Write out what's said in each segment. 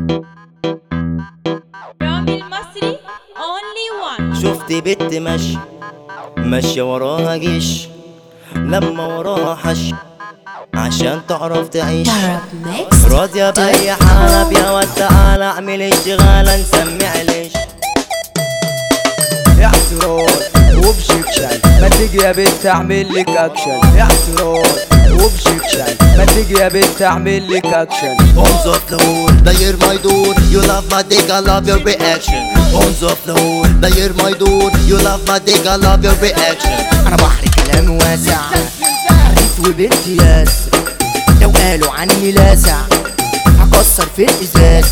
رامي المصري only one شفت بنت ماشية ماشية وراها جيش لما وراها حش عشان تعرف تعيش Arab mix. راضية بأي حالة يا واد تعالى اعمل اشتغالة نسمع ليش اعتراض وبشكشن ما تيجي يا بنت اعمل لك اكشن اعتراض وبشكشن ما تيجي يا بنت اعمل لك اكشن On the floor, داير my door You love my dick, I love your reaction On the floor, داير my door You love my dick, I love your reaction انا بحر كلام واسع حريت وبنت ياسر لو قالوا عني لاسع هكسر في الازاز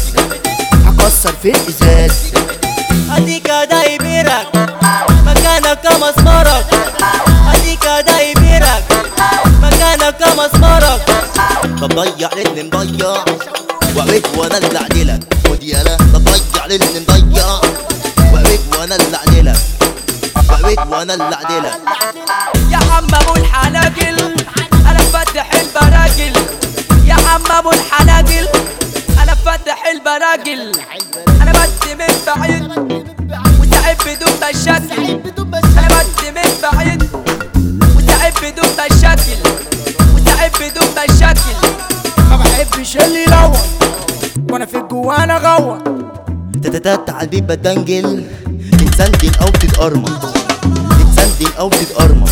هكسر في الازاز اديك دايبيرك مكانك مسمرك اديك دايبيرك مكانك مسمرك طب ضيع للي مضيع وقفت وانا اللي اعدلك خد يالا طب ضيع للي مضيع وقفت وانا اللي اعدلك وقفت وانا اللي اعدلك يا عم ابو الحناجل انا فاتح البراجل يا عم ابو الحناجل انا فاتح البراجل انا بس من بعيد وتعب بدون مشاكل انا بس من بعيد وتعب بدون مشاكل وتعب بدون مشاكل ما بحبش اللي يلون وانا في الجوانا غوط تتتات على البيت بتدنجل تتسندل او تتقرمط تتسندل او تتقرمط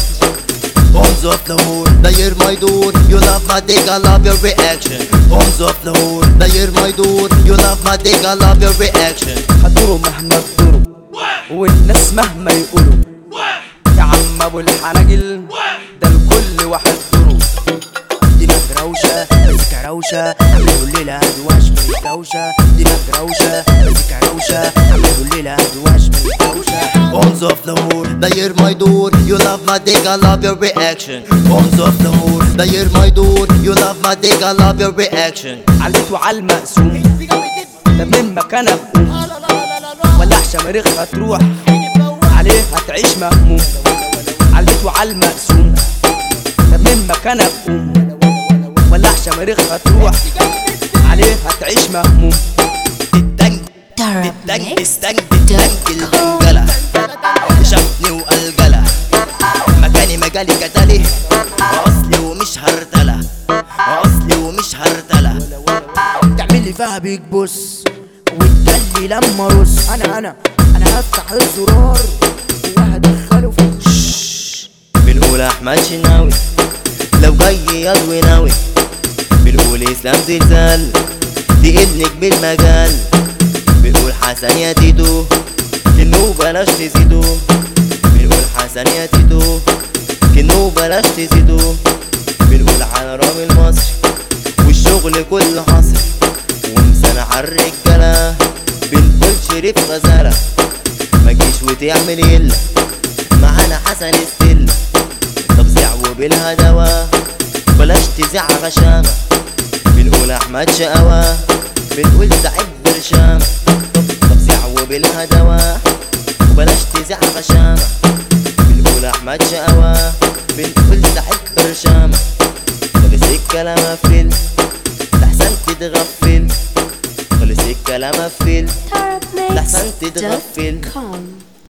On the floor, داير my door You love my dick, I love your reaction On the floor, داير my door You love my dick, I love your reaction هدوروا مهما تدوروا والناس مهما يقولوا يا عم ابو الحناجل ده لكل واحد دوره دماغ روشة مزيكا روشة عملوا الليلة دواش من الدوشة دماغ روشة مزيكا روشة عملوا الليلة دواش من الدوشة On the floor, داير my door You love my dick, I love your reaction On the floor, داير my door You love my dick, I love your reaction عليت وعلى المقسوم ده من مكانك قوم ولع شماريخها تروح عليه هتعيش مهموم عليت وعلى المقسوم ده من مكانك قوم ولع شماريخها تروح عليه هتعيش مهموم تتنج Arab تتنج mix. تتنج تتنج البنجلة شافني وقلجلة مكاني مجالي كتالي اصلي ومش هرتلة اصلي ومش هرتلة تعمل لي فيها بيج بوس وتجلي لما رص انا انا انا هفتح الزرار وهدخله في بنقول احمد شناوي لو جاي يضوي ناوي بنقول اسلام زلزال دي نجم المجال بنقول حسن يا تيتو كنو بلاش تزيدو بنقول حسن يا تيتو كنو بلاش تزيدو بنقول على رامي المصري والشغل كله حصري ومسنا على الرجاله بنقول شريف غزاله ما تجيش وتعمل يلا معانا حسن ستيلا طب زعوا بالهدوى بلاش تزع غشامة بنقول أحمد شقوى بنقول سعيد برشامة طب طب زعوا بالهدوى وبلاش تزع غشامة بنقول أحمد شقوى بنقول سعيد برشامة خلص الكلام قفل لحسن تتغفل خلص الكلام قفل Arab لحسن تتغفل mix.com